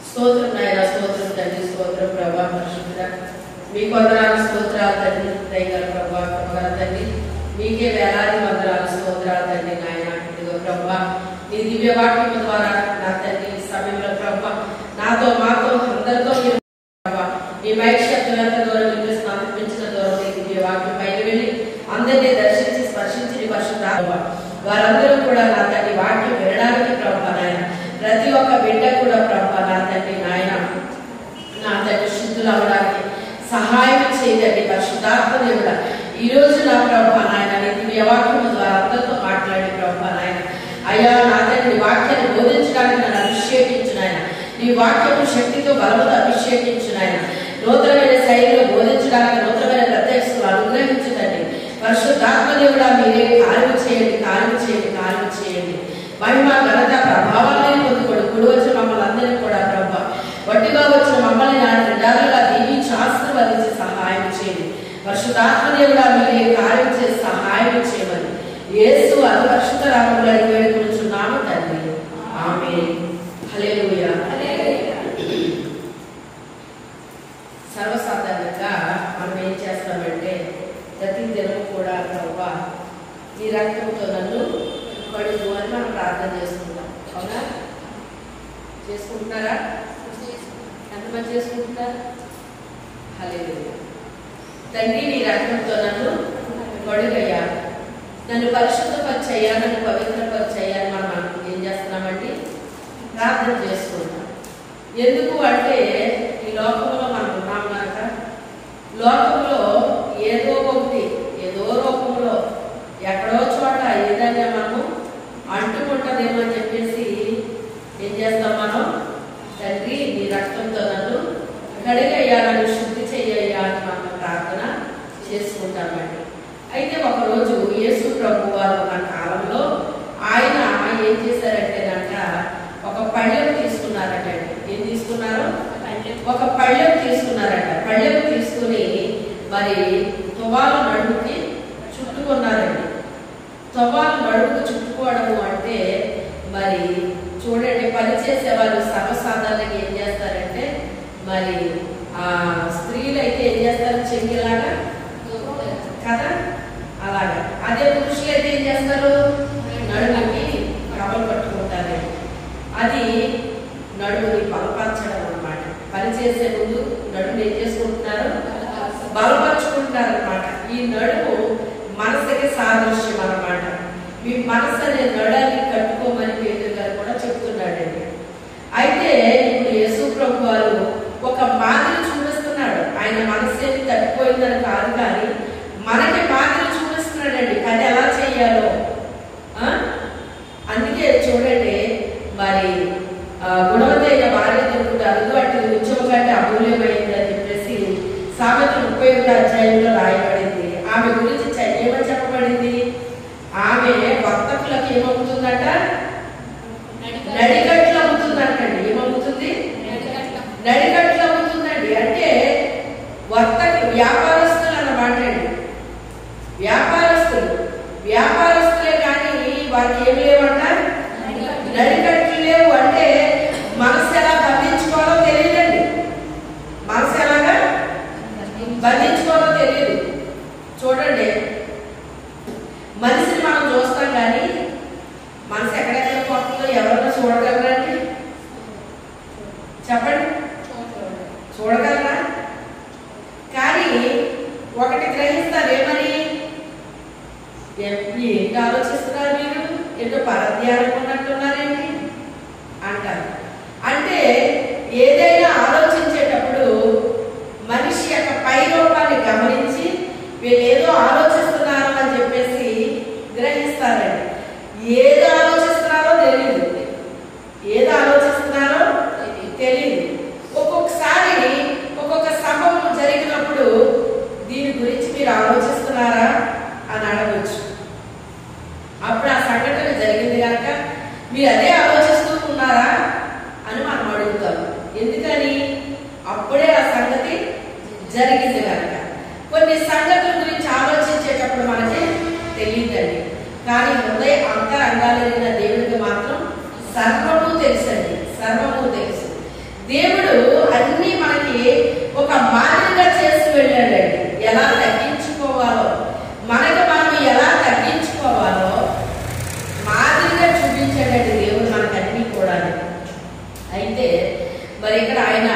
స్తోత్రం నాయన స్తోత్రం తండ్రి స్తోత్రం ప్రభా పరిశుద్ధ మీ వందనాలు స్తోత్రాలు తండ్రి దయగల ప్రభా ప్రభా తండ్రి మీకే వేలాది వందనాలు స్తోత్రాలు తండ్రి నాయన ఇదిగో ప్రభా నీ దివ్య వాక్యం ద్వారా నా తండ్రి ఈ సమయంలో ప్రభా నాతో మాతో అందరితో మీరు ప్రభా మీ మైక్షత్తులంత దూరం మీరు సమర్పించిన దూరం నీ దివ్య వాక్యం పైన వెళ్ళి అందరినీ దర్శించి స్పర్శించి పరిశుద్ధ వారందరూ కూడా నా తండ్రి వాక్యం వినడానికి ప్రభా నాయన ప్రతి ఒక్క బిడ్డ కూడా ప్రభా నా తండ్రి నాయన నా తండ్రి శుద్ధులు అవ్వడానికి సహాయం చేయదండి పరిశుద్ధాత్మ దేవుడా ఈ రోజు నా ప్రభా నాయన నీ దివ్య వాక్యం ద్వారా అందరితో మాట్లాడి ప్రభా నాయన అయ్యా నా తండ్రి వాక్యాన్ని బోధించడానికి నన్ను అభిషేకించు నాయన నీ వాక్యము శక్తితో బలముతో అభిషేకించు నాయన నూతనమైన శైలిలో బోధించడానికి నూతనమైన ప్రత్యక్షతలు అనుగ్రహించదండి పరిశుద్ధాత్మ దేవుడా మీరే కార్యం చేయండి కార్యం చేయండి కార్యం చేయండి మహిమ ఘనత ప్రభావాలని పొందుకోడు కుడి వచ్చిన మమ్మల్ని అందరినీ కూడా ప్రభా వట్టిగా వచ్చిన మమ్మల్ని నాటి నిడాలుగా దీవించి ఆశీర్వదించి సహాయం చేయండి పరిశుద్ధాత్మ దేవుడా మీరే కార్యం చేసి సహాయం చేయమని యేసు అది పరిశుద్ధ రాములు అని వేడుకుంటున్నాము తండ్రి ఆమె హల్లెలూయా సర్వసాధారణంగా మనం ఏం చేస్తామంటే ప్రతి దినం కూడా ప్రభా నీ రక్తంతో నన్ను కడుగు అని మనం ప్రార్థన చేసుకుంటాం అవునా చేసుకుంటున్నారా ఎంతమంది చేసుకుంటున్నారు హల్లెలూయా తండ్రి నీ రక్తంతో నన్ను కడుగయ్యా నన్ను పరిశుద్ధపరిచయ్యా నన్ను పవిత్రపరిచయ్యా అని మనం అను- ఏం చేస్తున్నామండి ప్రార్థన చేసుకుంటాం ఎందుకు అంటే ఈ లోకంలో మనం ఉన్నాం కనుక లోకంలో ఏదో ఒకటి ఏదో రూపంలో ఎక్కడో చోట ఏదైనా మనము అంటుకుంటుందేమో అని చెప్పేసి ఏం చేస్తాం మనం తండ్రి నీ రక్తంతో నన్ను కడిగయ్యా నన్ను శుద్ధి చెయ్యయ్యా అని మనం ప్రార్థన చేసుకుంటామండి అయితే ఒకరోజు యేసు ప్రభు వారు ఉన్న కాలంలో ఆయన ఏం చేశారంటేనంట ఒక పళ్ళెం తీసుకున్నారటండి ఏం తీసుకున్నారు ఒక పళ్ళెం తీసుకున్నారట పళ్ళెం తీసుకుని మరి తువాలు నడుముకి చుట్టుకున్నారండి తువాలు నడుముకు చుట్టుకోవడము అంటే మరి చూడండి పని చేసే వాళ్ళు సర్వసాధారణంగా ఏం చేస్తారంటే మరి ఆ స్త్రీలు అయితే ఏం చేస్తారు చెంగిలాగా కదా అలాగా అదే పురుషులు అయితే ఏం చేస్తారు నడుముకి కవలు పట్టుకుంటారు అది నడుముని బలపరచడం అన్నమాట పని చేసే ముందు నడుము ఏం చేసుకుంటున్నారు బలపరుచుకుంటారు అనమాట ఈ నడుము మనసుకి సాదృశ్యం అన్నమాట మీ మనసు అనే నడాన్ని కట్టుకోమని పేదరు గారు కూడా చెప్తున్నాడండి అయితే ఇప్పుడు యేసు ప్రభు వారు ఒక మాదిరి చూపిస్తున్నాడు ఆయన మనసు ఏమి తప్పిపోయిందని కాదు కానీ మనకి మాదిరి చూపిస్తున్నాడండి అది ఎలా చేయాలో ఆ? అందుకే చూడండి మరి ఆ, గుణవతైన భార్య దొరుకుతుంది అరుదు అటు ఉద్యమ కంటే అమూల్యమైంది అని చెప్పేసి సామెత ముప్పై ఒకటి అధ్యాయంలో రాయబడింది ఆమె గురించి చ- ఏమని చెప్పబడింది ఆమె వర్తకులకు ఏమవుతుందట నడిగట్లు అమ్ముతుందంటండి ఏమవుతుంది నడిగట్లు అమ్ముతుందండి అంటే వర్తక వ్యాపారస్తులు అన్నమాట అండి వ్యాపారస్తులు వ్యాపారస్తులే కానీ వారికి ఏమి లేవంట నడికట్లు లేవు అంటే మనసు ఎలా బంధించుకోవాలో తెలియదండి మనసు ఎలాగా బంధించుకోవాలో తెలియదు చూడండి మనిషిని మనం చూస్తాం కానీ మనసు ఎక్కడెక్కడ పోతుందో ఎవరన్నా చూడగలరండి చెప్పండి చూడగలరా కానీ ఒకటి గ్రహిస్తారు ఏమని ఏ- ఏంటి ఆలోచిస్తున్నారు మీరు ఏంటో పరధ్యానం ఉన్నట్టున్నారేంటి అంటారు అంటే ఏదైనా ఆలోచించేటప్పుడు మనిషి యొక్క పై రూపాన్ని గమనించి వీళ్ళు ఏదో ఆలోచిస్తున్నారు అని చెప్పేసి గ్రహిస్తారండి ఏదో ఆలోచిస్తున్నారో తెలియదు ఏదో ఆలోచిస్తున్నారో తెలియదు ఒక్కొక్కసారి ఒక్కొక్క సంభవం జరిగినప్పుడు దీని గురించి మీరు ఆలోచిస్తున్నారా అని అడగచ్చు అప్పుడు ఆ సంఘటన జరిగింది కనుక మీరు అదే ఆలోచిస్తూ ఉన్నారా అని మనం అడుగుతాం ఎందుకని అప్పుడే ఆ సంగతి జరిగింది కనుక కొన్ని సంగతుల గురించి ఆలోచించేటప్పుడు మనకి తెలియదండి కానీ హృదయ అంతరంగాలైన దేవుడికి మాత్రం సర్వము తెలుసండి సర్వము తెలుసు దేవుడు అన్ని మనకి ఒక మాదిరిగా చేసి వెళ్ళాడండి ఎలా తగ్గించుకోవాలో మనకు మనం ఎలా తగ్గించుకోవాలో మాదిరిగా చూపించాడండి దేవుడు మనకు అన్ని కూడా అయితే మరి ఇక్కడ ఆయన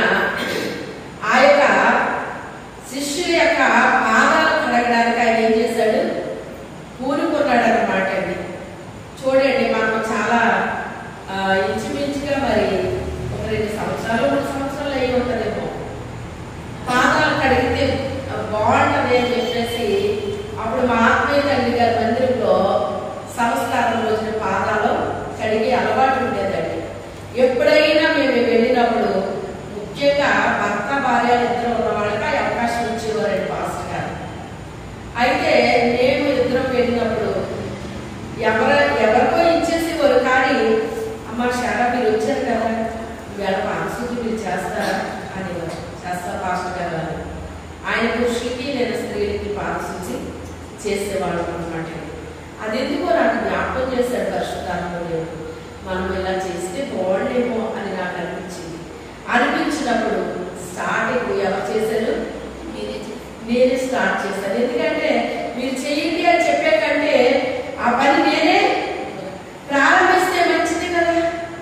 ఆ యొక్క శిష్యుల యొక్క పాదాలు కడగడానికి ఆయన ఏం చేశాడు పూనుకున్నాడు అనమాట అండి చూడండి మనం చాలా ఆ, ఇంచుమించుగా మరి ఒక రెండు సంవత్సరాలు మూడు సంవత్సరాలు అయి ఉంటుందేమో పాదాలు కడిగితే బాగుంటది అని చెప్పేసి అప్పుడు మా ఆత్మీయ తండ్రి గారి మందిరంలో సంస్కారం రోజున పాదాలు కడిగే అలవాటు ఉండేదండి ఎప్పుడైనా మేము వెళ్ళినప్పుడు ముఖ్యంగా భర్త భార్య ఇద్దరు ఉన్న వాళ్ళకి ఆ అవకాశం ఇచ్చేవారండి పాస్టర్ గారు అయితే మేము ఇద్దరం వెళ్ళినప్పుడు ఎవర ఎవరికో ఇచ్చేసేవారు కానీ అమ్మ శారా మీరు వచ్చారు కదా ఇవాళ పాంశుద్ధి మీరు చేస్తారా అనేవారు చేస్తా పాస్టర్ గారు అని ఆయన పురుషులకి నేను స్త్రీలకి పాంశుద్ధి చేసేవాళ్ళం అనమాట అది ఎందుకో నాకు జ్ఞాపకం చేశాడు పరిశుద్ధాత్మ దేవుడు మనం ఇలా చేస్తే బాగుండేమో అని నాకు అనిపించింది అనిపించినప్పుడు స్టార్టింగ్ ఎవరు చేశారు మీరే చెప్పండి. నేనే స్టార్ట్ చేశాను ఎందుకంటే మీరు చెయ్యండి అని చెప్పే కంటే ఆ పని నేనే ప్రారంభిస్తే మంచిది కదా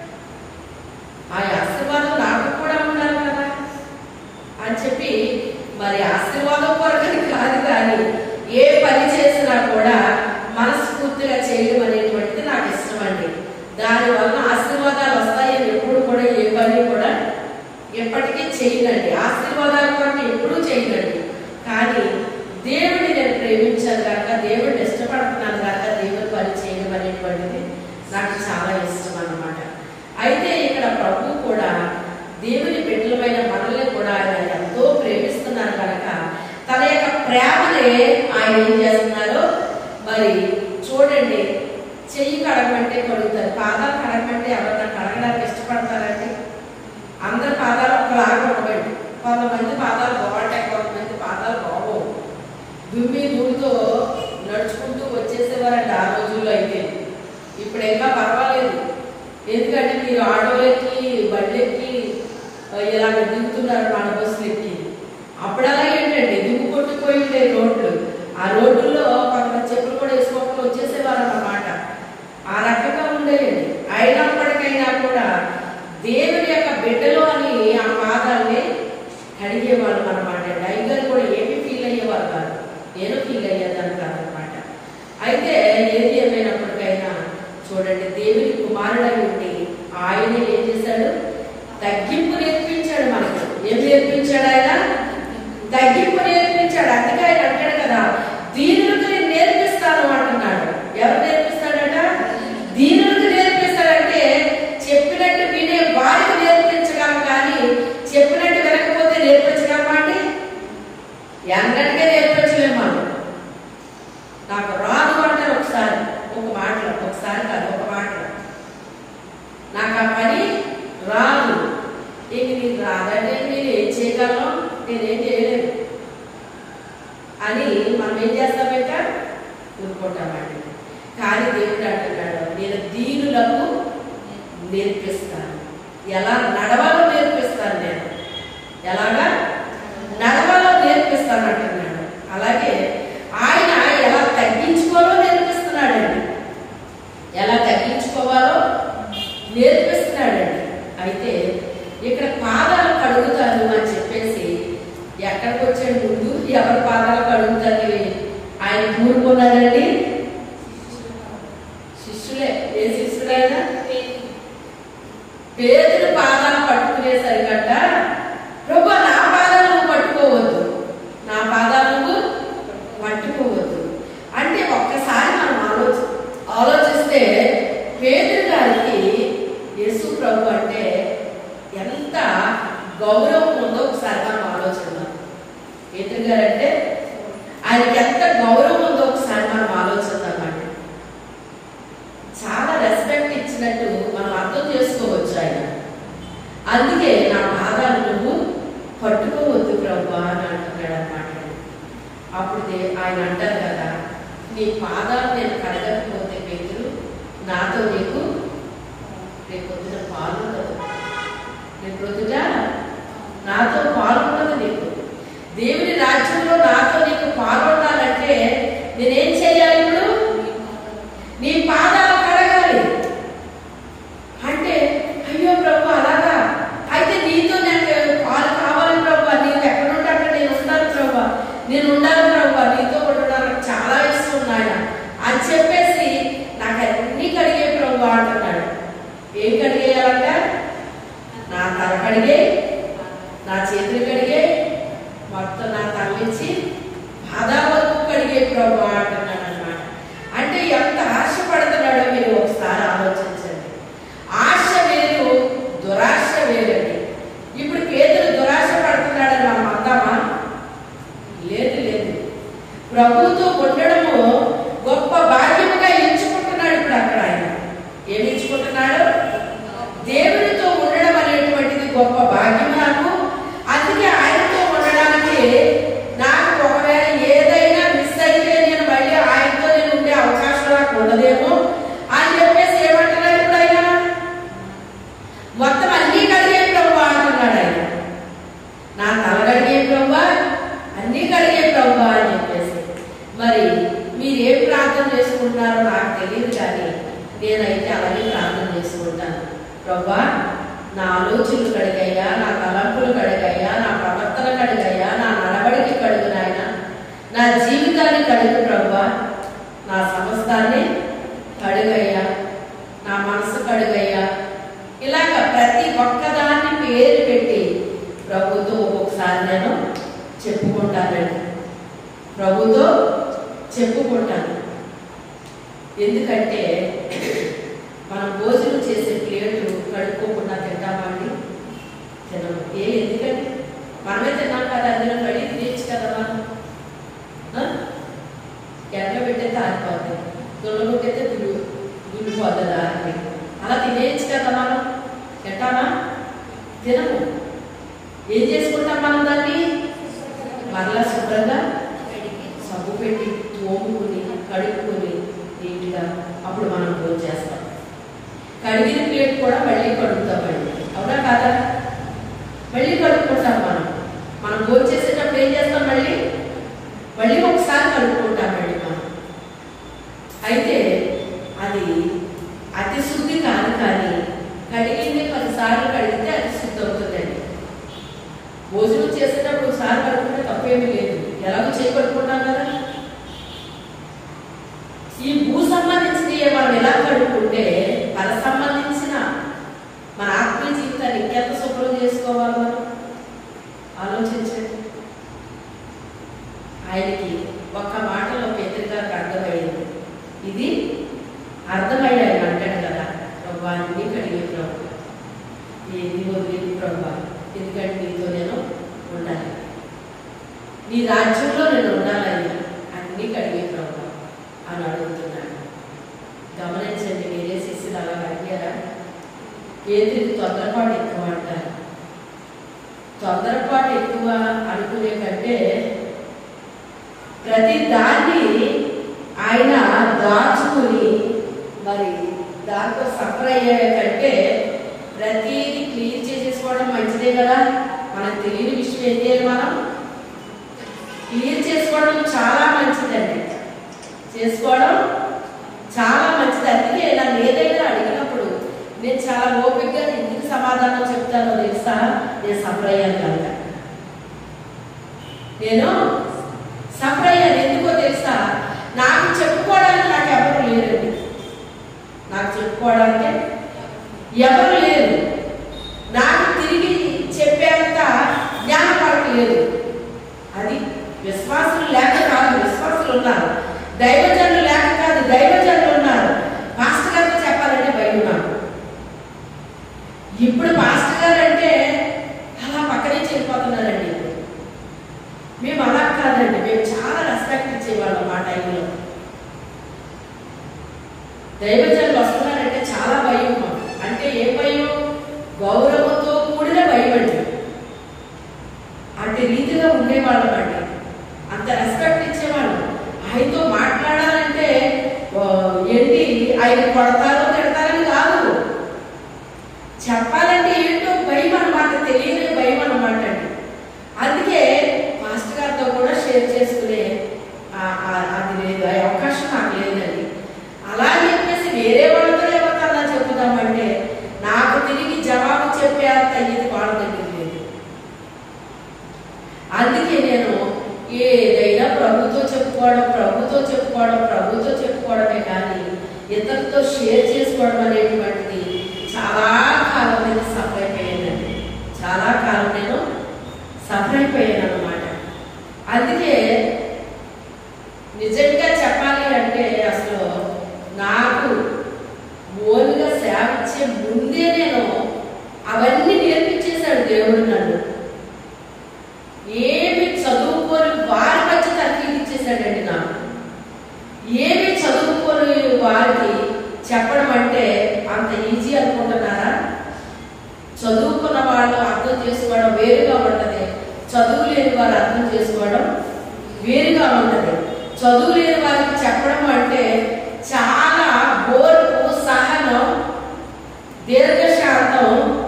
ఆ ఆశీర్వాదం నాకు కూడా ఉండాలి కదా అని చెప్పి మరి ఆశీర్వాదం కొరకని కాదు కానీ ఏ పని చేసినా కూడా మనస్ఫూర్తిగా చేయడం అనేటువంటిది నాకు ఇష్టం అండి దానివల్ల ఆశీర్వాదాలు వస్తాయని ఎప్పుడు కూడా ఏ పని కూడా ఎప్పటికీ చేయనండి ఆశీర్వాదాల కొరకు ఎప్పుడూ చేయనండి కానీ దేవుడిని నేను ప్రేమించాను కాక దేవుడిని ఇష్టపడుతున్నాను కాక దేవుడి పని చేయడం అనేటువంటిది నాకు చాలా ఇష్టం అన్నమాట అయితే ఇక్కడ ప్రభు కూడా దేవుని బిడ్డలమైన మనల్ని కూడా ఆయన ఎంతో ప్రేమిస్తున్నారు కనుక తన యొక్క ప్రేమని ఆయన ఏం చేస్తున్నారు మరి చూడండి చెయ్యి కడగమంటే కడుగుతారు పాదాలు కడగమంటే ఎవరన్నా కడగడానికి ఇష్టపడతారండి అందరి పాదాలు ఒకలాగా ఉండవండి కొంతమంది పాదాలు బాగుంటాయి కొంతమంది పాదాలు బాగోవు దుమ్మి ధూళితో నడుచుకుంటూ వచ్చేసేవారండి ఆ రోజుల్లో అయితే ఇప్పుడు ఇంకా పర్వాలేదు ఎందుకంటే మీరు ఆటోలెక్కి బండ్లెక్కి ఆ, ఇలాగ దిగుతున్నారు మన బస్సులు ఎక్కి అప్పుడు అలా ఏంటండి దిగు కొట్టుకుపోయి ఉండే రోడ్లు ఆ రోడ్డుల్లో కొంతమంది చెప్పులు కూడా వేసుకోకుండా వచ్చేసేవారు అన్నమాట ఆ రకంగా ఉండేయండి అయినప్పటికైనా కూడా దేవుని యొక్క బిడ్డలో అని ఆ పాదాన్ని కడిగేవాళ్ళు అనమాట అయ్యగారు కూడా ఏమీ ఫీల్ అయ్యేవారు కాదు నేను ఫీల్ అయ్యేదాన్ని కాదనమాట అయితే ఏది ఏమైనప్పటికైనా చూడండి దేవుని కుమారుడై ఉండి ఆయన ఏం చేశాడు తగ్గింపు నేర్పించాడు మనకు ఏం నేర్పించాడు ఆయన తగ్గింపు నేర్పించాడు అందుకే ఆయన అంటాడు కదా దీనులకు నేను నేర్పిస్తాను అంటున్నాడు ఎవరు నేర్పిస్తాడట దీనులకు నేర్పిస్తాడంటే చెప్పినట్టు వినే వారికి నేర్పించగలం కానీ చెప్పినట్టు వినకపోతే నేర్పించగలమా అండి ఎన్నటికే నేర్పించలేము మనం నాకు రాదు అంటారు ఒకసారి ఒక మాటలో ఒకసారి కాదు ఒక మాటలో నాకు ఆ పని రాదు ఇంక నీకు రాదంటే నేను ఏం చేయగలను నేనేం చేయలేను అని మనం ఏం చేస్తామంట ఊరుకుంటామండి కానీ దేవుడు అంటున్నాడు నేను దీనులకు నేర్పిస్తాను ఎలా నడవాలో నేర్పిస్తాను నేను ఎలాగా నడవాలో నేర్పిస్తాను అంటున్నాడు అలాగే ఆయన ఎలా తగ్గించుకోవాలో నేర్పిస్తున్నాడండి ఎలా తగ్గించుకోవాలో నేర్పిస్తున్నాడండి అయితే ఇక్కడ పాదాలు కడుగుతాను అని చెప్పేసి ఎక్కడికి వచ్చాడు ముందు ఎవరి పాదాలు కడుగుతాను ఆయన కూరుకున్నాడండి శిష్యులే ఏ శిష్యుడైనా పేదలు పాదాలు పట్టుకునేసరికట ప్రభు నా పాదాలు నువ్వు పట్టుకోవద్దు నా పాదాలు నువ్వు పట్టుకోవద్దు అంటే ఒక్కసారి మనం ఆలోచి ఆలోచిస్తే పేదరు గారికి యేసు ప్రభు అంటే ఎంత గౌరవం ఉందో ఒకసారి మనం ఆలోచిద్దాం పేదరు గారు అంటే ఆయనకి ఎంత గౌరవం ఉందో ఒకసారి మనం ఆలోచిద్దామండి చాలా రెస్పెక్ట్ ఇచ్చినట్టు మనం అర్థం చేసుకోవచ్చు ఆయన అందుకే నా పాదాలు నువ్వు పట్టుకోవద్దు ప్రభు అని అంటున్నాడు అనమాట అప్పుడు దే- ఆయన అంటారు కదా నీ పాదాలు నేను కడగకపోతే పేతులు నాతో నీకు రేపు పొద్దున పాలు ఉండదు రేపు పొద్దున దేవుని రాజ్యంలో నాతో నీకు పాల్గొనాలంటే నేనేం చేయాలి ఇప్పుడు నీ పాదాలు కడగాలి అంటే అయ్యో ప్రభు అలాగా అయితే నీతో నాకు పాలు కావాలి ప్రభు నీవు ఎక్కడుంటే అక్కడ నేను ఉంటాను ప్రభు నేను ఉండాలి ప్రభు నీతో ఉండడం నాకు చాలా ఇష్టం నాయన అని చెప్పేసి నాకు అన్ని కడిగే ప్రభు అంటున్నాడు ఏం కడిగేయాలంట నా తల కడిగే నా చేతులు కడిగే మొత్తం నా తల్లించి పాదాల వరకు కడిగే ప్రభు అంటున్నాడు అనమాట అంటే ఎంత ఆశపడుతున్నాడో మీరు ఒకసారి ఆలోచించండి ఆశ వేరు దురాశ వేరండి ఇప్పుడు పేదలు దురాశ పడుతున్నాడని మనం అందామా లేదు లేదు ప్రభుతో ఉండడము గొప్ప భాగ్యముగా ఎంచుకుంటున్నాడు ఇప్పుడు అక్కడ ఆయన ఏమి ఎంచుకుంటున్నాడు దేవునితో ఉండడం అనేటువంటిది గొప్ప భాగ్యం నాకు అందుకే ఆయనతో ఉండడానికి నాకు ఒకవేళ ఏదైనా మిస్ అయితే నేను మళ్ళీ ఆయనతో నేను ఉండే అవకాశం నాకు ఉండదేమో అని చెప్పేసి ఏమంటున్నాడు ఇప్పుడు ఆయన మొత్తం అన్నీ కడిగే ప్రభు అంటున్నాడు ఆయన నా తల కడిగే ప్రభు అన్నీ కడిగే ప్రభు అని చెప్పేసి మరి మీరు ఏ ప్రార్థన చేసుకుంటున్నారో నాకు తెలియదు కానీ నేనైతే అలాగే ప్రార్థన చేసుకుంటాను ప్రభా నా ఆలోచనలు కడిగయ్యా నా తలంపులు కడిగయ్యా నా ప్రవర్తన కడిగయ్యా నా నడవడికి కడుగు నాయన నా జీవితాన్ని కడుగు ప్రభా నా సమస్తాన్ని కడుగయ్యా నా మనసు కడుగయ్యా ఇలాగ ప్రతి ఒక్కదాన్ని పేరు పెట్టి ప్రభుతో ఒక్కొక్కసారి నేను చెప్పుకుంటానండి ప్రభుతో చెప్పుకుంటాను ఎందుకంటే మనం భోజనం చేసే ప్లేట్లు కడుక్కోకుండా తింటామండి తినము ఏ ఎందుకంటే మనమే తిన్నాం కదా అందులో కడిగి తినేయచ్చు కదా మనం ఆ? ఎండ పెట్టేస్తే ఆరిపోతుంది దుల్ల కొట్టేస్తే దులు దుల్లిపోతుంది ఆరి అలా తినేయచ్చు కదా మనం తింటామా తినము ఏం చేసుకుంటాం మనం దాన్ని మరలా శుభ్రంగా సబ్బు పెట్టి తోముకుని కడుక్కుని నీట్గా అప్పుడు మనం భోజనం చేస్తాం కడిగిన ప్లేట్ కూడా మళ్ళీ కడుగుతామండి అవునా కాదా మళ్ళీ కడుక్కుంటాం మనం మనం భోజనం చేసేటప్పుడు ఏం చేస్తాం మళ్ళీ మళ్ళీ ఒకసారి కడుక్కుంటామండి మనం అయితే అది అతి శుద్ధి కాదు కానీ కడిగింది పదిసార్లు కడిగితే అది శుద్ధి అవుతుందండి భోజనం చేసేటప్పుడు ఒకసారి కడుక్కుంటే తప్పేమీ లేదు ఎలాగో చేయబడుకుంటాం కదా ఈ భూ సంబంధించినవి మనం ఎలా కడుక్కుంటే మన సంబంధించిన మన ఆత్మీయ జీవితాన్ని ఇంకెంత శుభ్రం చేసుకోవాలి మనం ఆలోచించండి ఆయనకి ఒక్క మాటలో పెద్దగారికి అర్థమైంది ఇది అర్థమయ్యాయి అంటాడు కదా ప్రభు అన్ని కడిగే ప్రభు ఏది వదిలేదు ప్రభు ఎందుకంటే నీతో నేను ఉండాలి నీ రాజ్యంలో నేను ఉండాలని అన్ని కడిగే ప్రభు అని అడుగుతున్నాడు గమనించండి మీరే శిష్యులు అలా అడిగారా ఏది తొందరపాటు ఎక్కువ అంటారు తొందరపాటు ఎక్కువ అనుకునే కంటే ప్రతి దాన్ని ఆయన దాచుకుని మరి దాంతో సఫర్ అయ్యే కంటే ప్రతిదీ క్లీన్ చేసేసుకోవడం మంచిదే కదా మనకు తెలియని విషయం ఏం చేయాలి మనం క్లియర్ చేసుకోవడం చాలా మంచిదండి చేసుకోవడం చాలా మంచిది అందుకే నన్ను ఏదైనా అడిగినప్పుడు నేను చాలా ఓపికగా ఎందుకు సమాధానం చెప్తానో తెలుసా నేను సఫర్ అయ్యాను కనుక నేను సఫర్ అయ్యాను ఎందుకో తెలుసా నాకు చెప్పుకోవడానికి నాకు ఎవరు లేరండి నాకు చెప్పుకోవడానికి ఎవరు లేరు నాకు తిరిగి చెప్పేంత జ్ఞానపడక లేదు అది విశ్వాసులు లేక కాదు విశ్వాసులు ఉన్నారు దైవజనులు లేక కాదు దైవజనులు ఉన్నారు పాస్టర్ గారితో చెప్పాలంటే భయం నాకు ఇప్పుడు పాస్టర్ గారు అంటే అలా పక్క నుంచి వెళ్ళిపోతున్నారండి మేము అలా కాదండి మేము చాలా రెస్పెక్ట్ ఇచ్చేవాళ్ళం మా టైంలో దైవజనులు వస్తున్నారంటే చాలా భయం మాకు అంటే ఏ భయం అంత ఇది వాళ్ళ దగ్గర లేదు అందుకే నేను ఏదైనా ప్రభుతో చెప్పుకోవడం ప్రభుతో చెప్పుకోవడం ప్రభుతో చెప్పుకోవడమే కానీ ఇతరులతో షేర్ చేసుకోవడం అనేటువంటిది చాలా కాలం నేను సఫర్ అయిపోయానండి చాలా కాలం నేను సఫర్ అయిపోయాను అనమాట అందుకే నిజంగా చెప్పాలి అంటే అసలు నాకు ఓన్గా సేవ ఇచ్చే ముందే నేను అవన్నీ నేర్పించేశాడు దేవుడు నన్ను ఏమి చదువుకొని వారి మధ్య తర్ఫీదు ఇచ్చేసాడండి నాకు ఏమి చదువుకొని వారికి చెప్పడం అంటే అంత ఈజీ అనుకుంటున్నారా చదువుకున్న వాళ్ళు అర్థం చేసుకోవడం వేరుగా ఉంటది చదువు లేని వారు అర్థం చేసుకోవడం వేరుగా ఉంటది చదువు లేని వారికి చెప్పడం అంటే చాలా ఓర్పు సహనం దీర్ఘశాంతం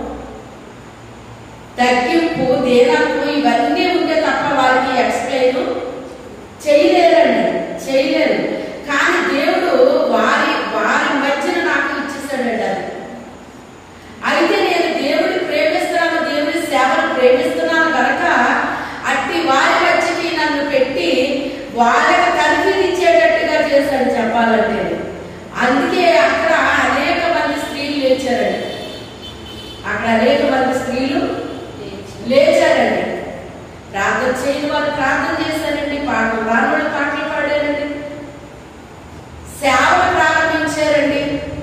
తగ్గింపు దీనత్వం ఇవన్నీ ఉంటే తప్ప వారికి ఎక్స్ప్లెయిన్ చేయలేరండి చేయలేరు కానీ దేవుడు వారి వారి మధ్యన నాకు ఇచ్చేసాడండి అది అయితే నేను దేవుడిని ప్రేమిస్తున్నాను దేవుడి సేవను ప్రేమిస్తున్నాను కనుక అట్టి వారి మధ్యకి నన్ను పెట్టి వాళ్ళకి తర్ఫీదు ఇచ్చేటట్టుగా చేశాడు చెప్పాలంటే అందుకే అక్కడ అనేక మంది స్త్రీలు లేచారండి అక్కడ అనేక మంది స్త్రీలు లేచారండి ప్రార్థన చేయని వారు ప్రార్థన చేశారండి పాటలు రాని వాళ్ళు పాటలు పాడారండి సేవ ప్రారంభించారండి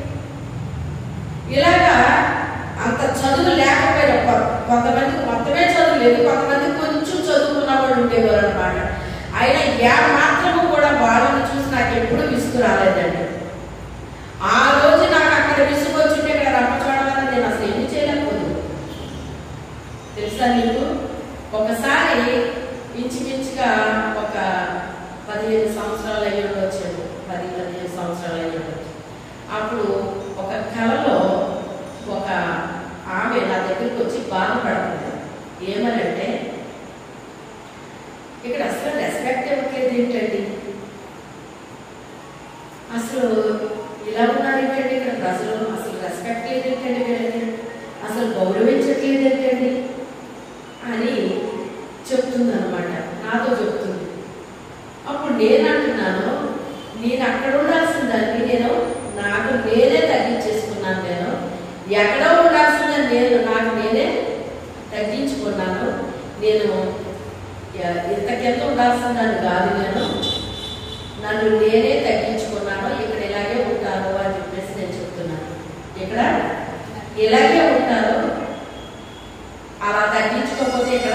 ఇలాగా అంత చదువు లేకపోయినా కొ- కొంతమందికి మొత్తమే చదువు లేదు కొంతమంది కొంచెం చదువుకున్న వాళ్ళు ఉండేవారు అనమాట అయినా ఏ మాత్రము కూడా వాళ్ళని చూసి నాకు ఎప్పుడూ విసుగు రాలేదండి ఆ రోజు నాకు అక్కడ విసుగు వచ్చింటే ఇక్కడ రమ్మచోడవల్ల నేను అసలు ఏమి చేయలేకపోదు తెలుసా నీకు ఒకసారి ఇంచుమించుగా ఒక పదిహేను సంవత్సరాలు అయ్యి ఉండొచ్చాను పది పదిహేను సంవత్సరాలు అయ్యి ఉండొచ్చు అప్పుడు ఒక కళలో ఒక ఆమె నా దగ్గరికి వచ్చి బాధపడుతుంది ఏమనంటే ఇక్కడ అసలు రెస్పెక్ట్ ఇవ్వట్లేదు ఏంటండి అసలు ఇలా ఉన్నారు ఏంటండి ఇక్కడ ప్రజలు అసలు రెస్పెక్ట్ లేదు ఏంటండి వీళ్ళకి అసలు గౌరవించట్లేదు ఏంటండి అని చెప్తుంది అనమాట నాతో చెప్తుంది అప్పుడు నేను అంటున్నాను నేను అక్కడ ఉండాల్సిందాన్ని నేను నాకు నేనే తగ్గించేసుకున్నాను నేను ఎక్కడో ఉండాల్సిందని నేను నాకు నేనే తగ్గించుకున్నాను నేను ఎ- ఇంతకెంత ఉండాల్సిందని కాదు నేను నన్ను నేనే తగ్గించుకున్నాను ఇక్కడ ఇలాగే ఉంటాను అని చెప్పేసి నేను చెప్తున్నాను ఇక్కడ ఇలాగే ఉంటాను అలా తగ్గించుకోకపోతే ఇక్కడ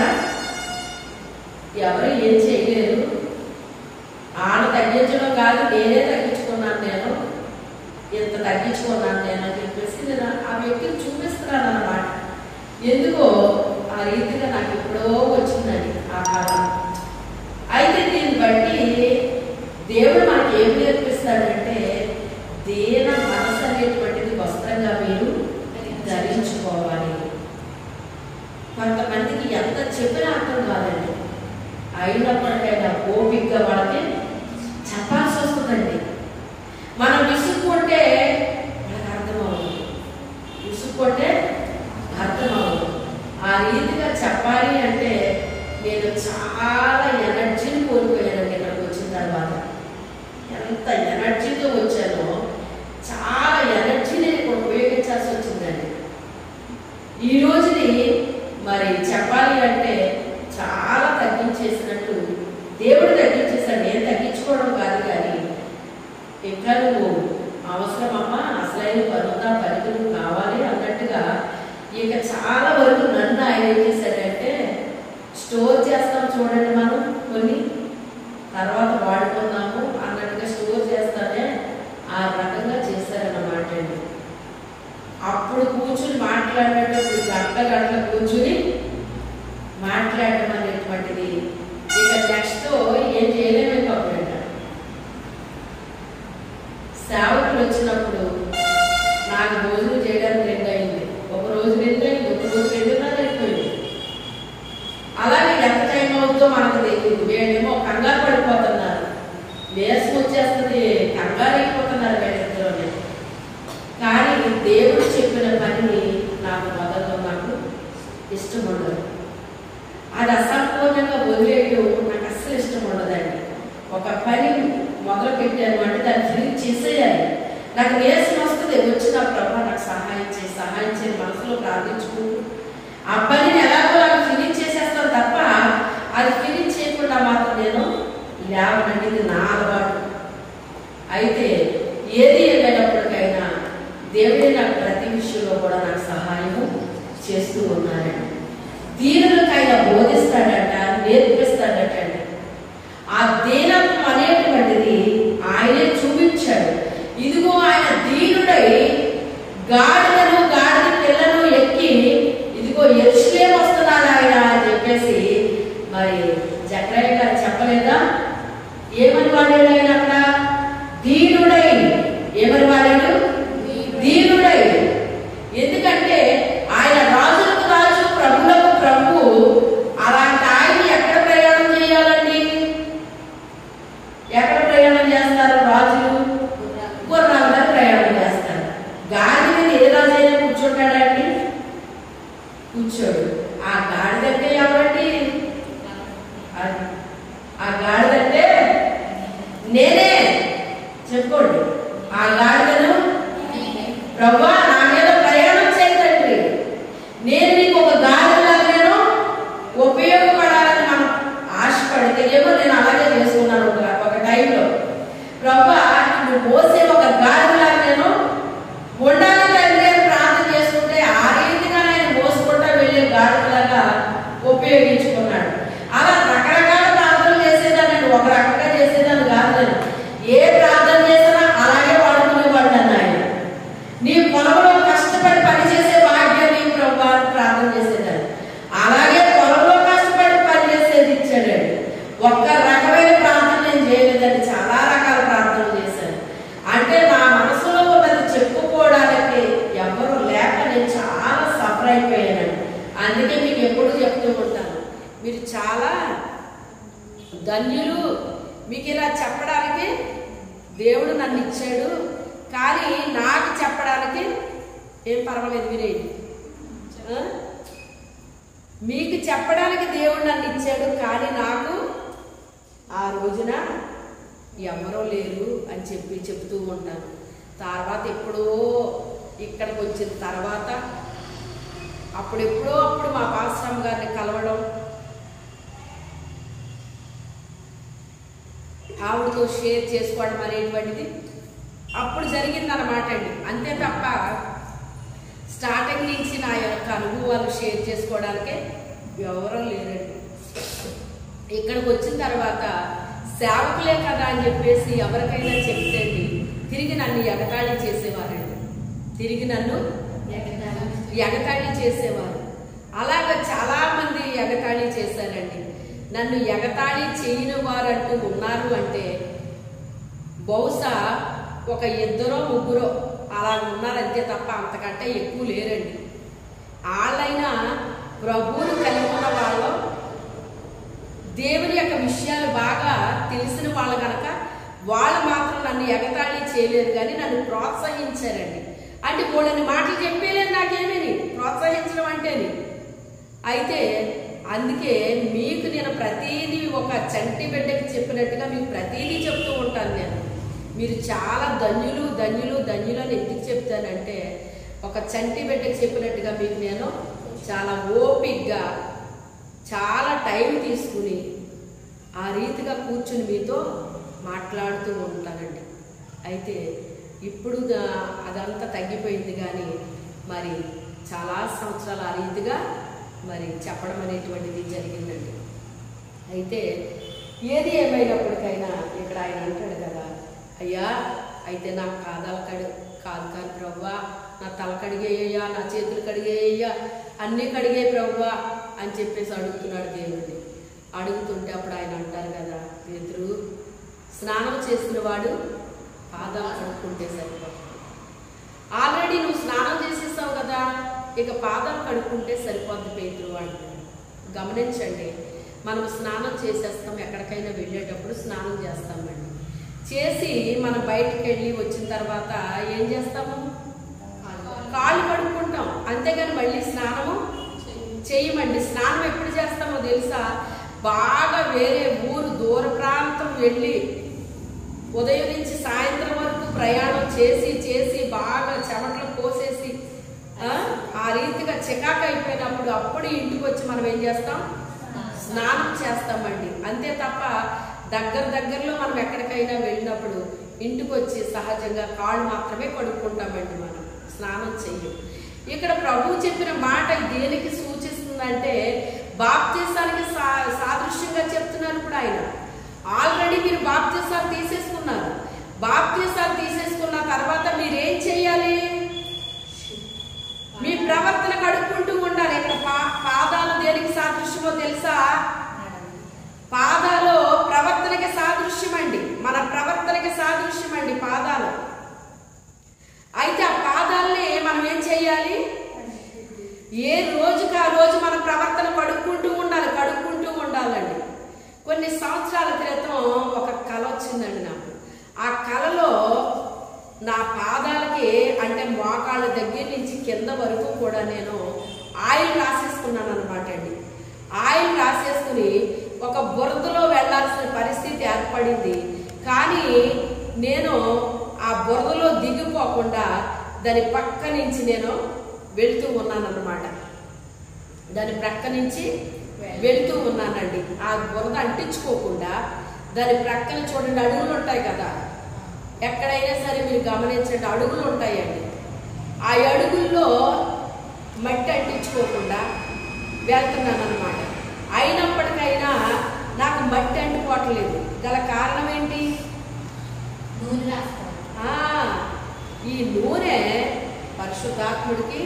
ఎవరు ఏం చేయలేరు ఆడు తగ్గించడం కాదు నేనే తగ్గించుకున్నాను నేను ఇంత తగ్గించుకున్నాను నేను అని చెప్పేసి నేను ఆ వ్యక్తిని చూపిస్తున్నాను అన్నమాట ఎందుకో ఆ రీతిగా నాకు ఎప్పుడో వచ్చిందండి ఆ కాలం అయితే దీన్ని బట్టి దేవుడు మనకి ఏం నేర్పిస్తాడంటే దీన మనసు అనేటువంటిది వస్త్రంగా మీరు ధరించుకోవాలి కొంతమందికి ఎంత చెప్పినా అర్థం కాదండి అయినప్పటికైనా ఓపికగా వాళ్ళకి చెప్పాల్సి వస్తుందండి మనం విసుక్కుంటే వాళ్ళకి అర్థమవుతుంది విసుక్కుంటే అర్థమవుతుంది ఆ రీతిగా చెప్పాలి అంటే నేను చాలా ఎనర్జీని కోల్పోయానండి ఇక్కడికి వచ్చిన తర్వాత ఎంత ఎనర్జీతో వచ్చానో చాలా ఎనర్జీని ఇక్కడ ఉపయోగించాల్సి వచ్చిందండి ఈ రోజుని మరి చెప్పాలి అంటే చాలా తగ్గించేసినట్టు దేవుడు తగ్గించేసాడు నేను తగ్గించుకోవడం కాదు కానీ ఇంకా నువ్వు అవసరమమ్మా అసలైన పనుందా పనికి కావాలి అన్నట్టుగా ఇక చాలా వరకు నన్ను ఆయన ఏం చేశాడంటే స్టోర్ చేస్తాం చూడండి మనం కొన్ని తర్వాత వాడుకుందాము అన్నట్టుగా స్టోర్ చేస్తానే ఆ రకంగా చేశారన్నమాట అండి అప్పుడు కూర్చుని మాట్లాడేటప్పుడు గంట గంటల కూర్చుని మాట్లాడడం అనేటువంటిది ఇక నెక్స్ట్ ఏం చేయలేమే కాబట్టి సేవకులు వచ్చినప్పుడు నాకు భోజనం చేయడానికి రెండు అయింది ఒక రోజు రెండు అయింది ఒక రోజు రెండున్నర అయిపోయింది అలాగే ఎంత టైం అవుతుందో మనకు తెలియదు వీళ్ళేమో కంగారు పడిపోతున్నారు నీరసం వచ్చేస్తుంది కంగారు అయిపోతున్నారు వీళ్ళిద్దరూ కానీ దేవుడు చెప్పిన పనిని నాకు మొదల్లో నాకు ఇష్టం ఉండదు అది అసంపూర్ణంగా వదిలేయడం నాకు అస్సలు ఇష్టం ఉండదండి ఒక పని మొదలు పెట్టాను అంటే దాన్ని ఫినిష్ చేసేయాలి నాకు నీరసం వస్తుంది వచ్చిన ప్రభా నాకు సహాయం చేయి సహాయం చేయి మనసులో ప్రార్థించుకుంటూ ఆ పనిని ఎలాగో నాకు ఫినిష్ చేసేస్తాను తప్ప అది ఫినిష్ చేయకుండా మాత్రం నేను లేవనండి ఇది నా అలవాటు అయితే ఏది ఏమైనప్పటికైనా దేవుడే నాకు ప్రతి విషయంలో కూడా నాకు సహాయం చేస్తూ ఉన్నాడండి దీనులకు ఆయన బోధిస్తాడట నేర్పిస్తాడట అండి ఆ దీనత్వం అనేటువంటిది ఆయనే చూపించాడు ఇదిగో ఆయన దీనుడై గాడిదను గాడిద పిల్లను ఎక్కి ఇదిగో ఎరుసలేం వస్తున్నాడు ఆయన అని చెప్పేసి మరి జక్రయ్య గారు చెప్పలేదా ఏమని వాడాడు ఆయన అక్కడ దీనుడై ఏమని వాడాడు దీనుడై ఎందుకంటే ఆయన రాజులకు రాజు ప్రభులకు ప్రభు అలాంటి ఆయన ఎక్కడ ప్రయాణం చేయాలండి ఎక్కడ ప్రయాణం చేస్తారు రాజులు గుర్రాల మీద ప్రయాణం చేస్తారు గాడి మీద ఏ రాజు అయినా కూర్చుంటాడండి కూర్చోడు ఆ గాడిదంటే ఎవరండి అది. ఆ గాడిదంటే నేనే చెప్పుకోండి ఆ గాడిదను ప్రభా నా మీద ప్రయాణం చేయదండి నేను నీకు ఒక గాడిలాగా నేను ఉపయోగపడాలని మనం ఆశపడితే ఏమో నేను అలాగే చేసుకున్నాను ఒక ఒక టైంలో ప్రభా నువ్వు మోసే ఒక గాడిలాగా నేను ఉండాలి తండ్రి అని ప్రార్థన చేసుకుంటే ఆ రీతిగా నేను మోసుకుంటా వెళ్ళే గాడిలాగా ఉపయోగించుకున్నాడు అలా రకరకాల ప్రార్థనలు చేసేదాన్ని ఒక రకంగా చేసేదాన్ని కాదు నేను ఏ ప్రార్థన చేసినా అలాగే వాడుకునేవాడు ఆయన నీ పొలంలో కష్టపడి పనిచేసే భాగ్యం నీ ప్రభా అని ప్రార్థన చేసేదాన్ని అలాగే పొలంలో కష్టపడి పనిచేసేది ఇచ్చాడండి ఒక్క రకమైన ప్రార్థన నేను చేయలేదండి చాలా రకాల ప్రార్థనలు చేశాను అంటే నా మనసులో ఉన్నది చెప్పుకోవడానికి ఎవరు లేక నేను చాలా సఫర్ అయిపోయానండి అందుకే మీకు ఎప్పుడు చెప్తూ ఉంటాను మీరు చాలా ధన్యులు మీకు ఇలా చెప్పడానికి దేవుడు నన్ను ఇచ్చాడు కానీ నాకు చెప్పడానికి ఏం పర్వాలేదు వినేది ఆ? మీకు చెప్పడానికి దేవుడు నన్ను ఇచ్చాడు కానీ నాకు ఆ రోజున ఎవరో లేరు అని చెప్పి చెప్తూ ఉంటాను తర్వాత ఎప్పుడో ఇక్కడికి వచ్చిన తర్వాత అప్పుడెప్పుడో అప్పుడు మా పాశ్రమ గారిని కలవడం ఆవిడతో షేర్ చేసుకోవడం అనేటువంటిది అప్పుడు జరిగిందన్నమాట అండి అంతే తప్ప స్టార్టింగ్ నుంచి నా యొక్క అనుభవాలు షేర్ చేసుకోవడానికే ఎవరూ లేరండి ఇక్కడికి వచ్చిన తర్వాత సేవకులే కదా అని చెప్పేసి ఎవరికైనా చెప్తేండి తిరిగి నన్ను ఎగతాళి చేసేవారండి తిరిగి నన్ను ఎగతాళి చేసేవారు అలాగ చాలా మంది ఎగతాళి చేశారండి నన్ను ఎగతాళి చేయని వారంటూ ఉన్నారు అంటే బహుశా ఒక ఇద్దరో ముగ్గురో అలా ఉన్నారంతే తప్ప అంతకంటే ఎక్కువ లేరండి వాళ్ళైనా ప్రభువును కలిగి ఉన్న వాళ్ళు దేవుని యొక్క విషయాలు బాగా తెలిసిన వాళ్ళు కనుక వాళ్ళు మాత్రం నన్ను ఎగతాళి చేయలేరు కానీ నన్ను ప్రోత్సహించారండి అంటే వాళ్ళని మాటలు చెప్పేలేదు నాకేమని ప్రోత్సహించడం అంటేని అయితే అందుకే మీకు నేను ప్రతిదీ ఒక చంటి బిడ్డకి చెప్పినట్టుగా మీకు ప్రతిదీ చెప్తూ ఉంటాను నేను మీరు చాలా ధన్యులు ధన్యులు ధన్యులు అని ఎందుకు చెప్తానంటే ఒక చంటి బిడ్డకి చెప్పినట్టుగా మీకు నేను చాలా ఓపిగ్గా చాలా టైం తీసుకుని ఆ రీతిగా కూర్చుని మీతో మాట్లాడుతూ ఉంటానండి అయితే ఇప్పుడు గా- అదంతా తగ్గిపోయింది కానీ మరి చాలా సంవత్సరాలు ఆ రీతిగా మరి చెప్పడం అనేటువంటిది జరిగిందండి అయితే ఏది ఏమైనప్పటికైనా ఇక్కడ ఆయన అంటాడు కదా అయ్యా అయితే నా కాదాల కడి కాదు కాదు ప్రవ్వా నా తల కడిగేయ్యా నా చేతులు కడిగేయ్యా అన్నీ కడిగే ప్రవ్వా అని చెప్పేసి అడుగుతున్నాడు దేవుడిని అడుగుతుంటే అప్పుడు ఆయన అంటారు కదా పేతురు స్నానం చేసిన వాడు పాదాలు కడుక్కుంటే సరిపోతుంది ఆల్రెడీ నువ్వు స్నానం చేసేసావు కదా ఇక పాదాలు కడుక్కుంటే సరిపోద్ది పేతురు అంటాడు గమనించండి మనం స్నానం చేసేస్తాం ఎక్కడికైనా వెళ్ళేటప్పుడు స్నానం చేస్తామండి చేసి మనం బయటికి వెళ్ళి వచ్చిన తర్వాత ఏం చేస్తాము కాళ్ళు కడుక్కుంటాం అంతేగాని మళ్ళీ స్నానము చెయ్యమండి స్నానం ఎప్పుడు చేస్తామో తెలుసా బాగా వేరే ఊరు దూర ప్రాంతం వెళ్ళి ఉదయం నుంచి సాయంత్రం వరకు ప్రయాణం చేసి చేసి బాగా చెమటలు పోసేసి ఆ, ఆ రీతిగా చికాకు అయిపోయినప్పుడు అప్పుడు ఇంటికి వచ్చి మనం ఏం చేస్తాం స్నానం చేస్తామండి అంతే తప్ప దగ్గర దగ్గరలో మనం ఎక్కడికైనా వెళ్ళినప్పుడు ఇంటికి వచ్చి సహజంగా కాళ్ళు మాత్రమే కడుక్కుంటామండి మనం స్నానం చెయ్యం ఇక్కడ ప్రభు చెప్పిన మాట దేనికి సూచిస్తుందంటే బాప్తీసానికి సా సాదృశ్యంగా చెప్తున్నారు ఇప్పుడు ఆయన ఆల్రెడీ మీరు బాప్తీసాలు తీసేసుకున్నారు బాప్తీసాలు తీసేసుకున్న తర్వాత మీరు ఏం చేయాలి మీ ప్రవర్తన కడుక్కుంటూ ఉండాలి ఇక్కడ పా పాదాలు దేనికి సాదృశ్యమో తెలుసా పాదాలు ప్రవర్తనకి సాదృశ్యం అండి మన ప్రవర్తనకి సాదృశ్యం అండి పాదాలు అయితే ఆ పాదాలని మనం ఏం చేయాలి ఏ రోజుకి ఆ రోజు మన ప్రవర్తన కడుక్కుంటూ ఉండాలి కడుక్కుంటూ ఉండాలండి కొన్ని సంవత్సరాల క్రితం ఒక కళ వచ్చిందండి నాకు ఆ కళలో నా పాదాలకి అంటే మోకాళ్ళ దగ్గర నుంచి కింద వరకు కూడా నేను ఆయిల్ రాసేసుకున్నాను అనమాట అండి ఆయిల్ రాసేసుకుని ఒక బురదలో వెళ్ళాల్సిన పరిస్థితి ఏర్పడింది కానీ నేను ఆ బురదలో దిగిపోకుండా దాని పక్క నుంచి నేను వెళ్తూ ఉన్నాను అనమాట దాని ప్రక్క నుంచి వెళ్తూ ఉన్నానండి ఆ బురద అంటించుకోకుండా దాని ప్రక్కన చూడండి అడుగులు ఉంటాయి కదా ఎక్కడైనా సరే మీరు గమనించండి అడుగులు ఉంటాయండి ఆ అడుగుల్లో మట్టి అంటించుకోకుండా వెళ్తున్నాను అనమాట అయినప్పటికైనా నాకు మట్టి అంటుకోవట్లేదు గల కారణం ఏంటి నూనె రాస్తాం ఆ, ఈ నూనె పరిశుద్ధాత్ముడికి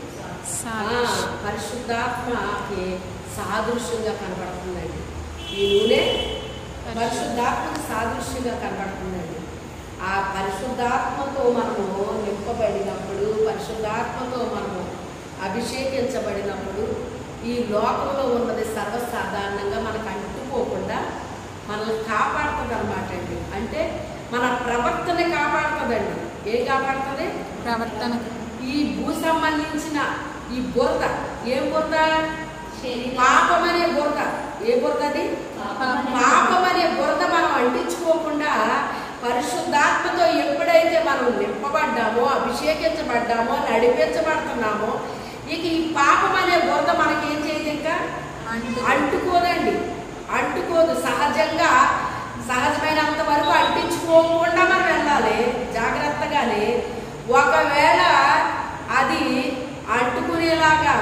ఆ, పరిశుద్ధాత్మకి సాదృశ్యంగా కనబడుతుందండి ఈ నూనె పరిశుద్ధాత్మకి సాదృశ్యంగా కనబడుతుందండి ఆ పరిశుద్ధాత్మతో మనము నింపబడినప్పుడు పరిశుద్ధాత్మతో మనము అభిషేకించబడినప్పుడు ఈ లోకంలో ఉన్నది సర్వసాధారణంగా మనకు అంటుకోకుండా మనల్ని కాపాడుతుంది అనమాట అండి అంటే మన ప్రవర్తన కాపాడుతుందండి ఏం కాపాడుతుంది ప్రవర్తనకు ఈ భూ సంబంధించిన ఈ బురద ఏం బురద శరీరం పాపం అనే బురద ఏ బురద అది పాపం అనే బురద మనం అంటించుకోకుండా పరిశుద్ధాత్మతో ఎప్పుడైతే మనం నింపబడ్డామో అభిషేకించబడ్డామో నడిపించబడుతున్నామో ఇక ఈ పాపం అనే బురద మనకేం చేయదు ఇంకా అంటు అంటుకోదండి అంటుకోదు సహజంగా సహజమైనంత వరకు అంటించుకోకుండా మనం వెళ్ళాలి జాగ్రత్తగానే ఒకవేళ అది అంటుకునేలాగా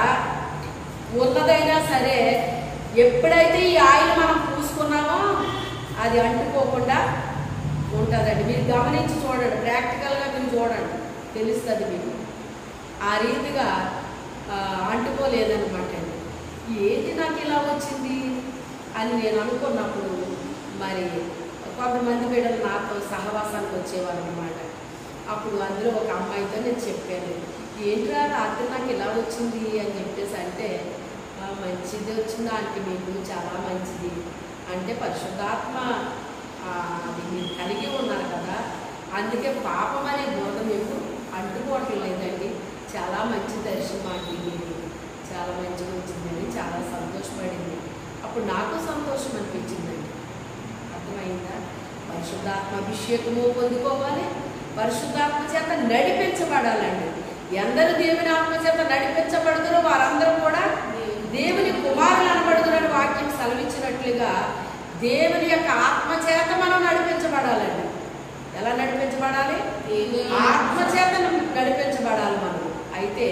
ఉన్నదైనా సరే ఎప్పుడైతే ఈ ఆయిల్ మనం పూసుకున్నామో అది అంటుకోకుండా ఉంటుందండి మీరు గమనించి చూడండి ప్రాక్టికల్గా మీరు చూడండి తెలుస్తుంది మీకు ఆ రీతిగా ఆ, అంటుకోలేదన్నమాట అండి ఏంటి నాకు ఇలా వచ్చింది అని నేను అనుకున్నప్పుడు మరి కొంతమంది బిడ్డలు నాతో సహవాసానికి వచ్చేవారు అనమాట అప్పుడు అందులో ఒక అమ్మాయితో నేను చెప్పాను ఏంట్రా రాత్రి నాకు ఇలా వచ్చింది అని చెప్పేసి అంటే "ఆ, మంచిది వచ్చిందా అంటే మీకు చాలా మంచిది అంటే పరిశుద్ధాత్మ ఆ, అది మీరు కలిగి ఉన్నారు కదా అందుకే పాపం అనే బోధ మీకు అంటుకోవటం లేదండి చాలా మంచి దర్శనం అండి మీరు చాలా మంచిగా వచ్చిందండి చాలా సంతోషపడింది అప్పుడు నాకు సంతోషం అనిపించిందండి అర్థమైందా పరిశుద్ధాత్మ అభిషేకము పొందుకోవాలి పరిశుద్ధాత్మ చేత నడిపించబడాలండి ఎందరు దేవుని ఆత్మ చేత నడిపించబడుతురో వారందరూ కూడా దేవుని కుమారులు అనబడుతున్న వాక్యం సెలవిచ్చినట్లుగా దేవుని యొక్క ఆత్మ చేత మనం నడిపించబడాలండి ఎలా నడిపించబడాలి ఆత్మ చేత నడిపించబడాలి మనం అయితే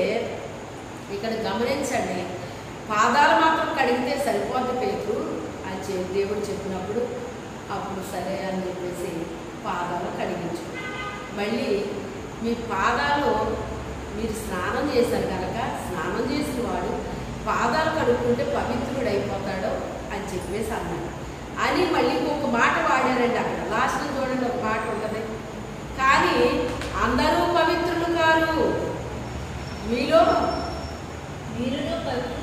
ఇక్కడ గమనించండి పాదాలు మాత్రం కడిగితే సరిపోద్ది పేరు అని చెప్పి దేవుడు చెప్పినప్పుడు అప్పుడు సరే అని చెప్పేసి పాదాలు కడిగించు మళ్ళీ మీ పాదాలు మీరు స్నానం చేశారు కనుక స్నానం చేసిన వాడు పాదాలు కడుక్కుంటే పవిత్రుడు అయిపోతాడు అని చెప్పేసి అన్నాడు అని మళ్ళీ ఇంకొక మాట వాడారండి అక్కడ లాస్ట్లో చూడండి ఒక మాట ఉంటుంది కానీ అందరూ పవిత్రులు కారు మీలో మీరును పవిత్రులు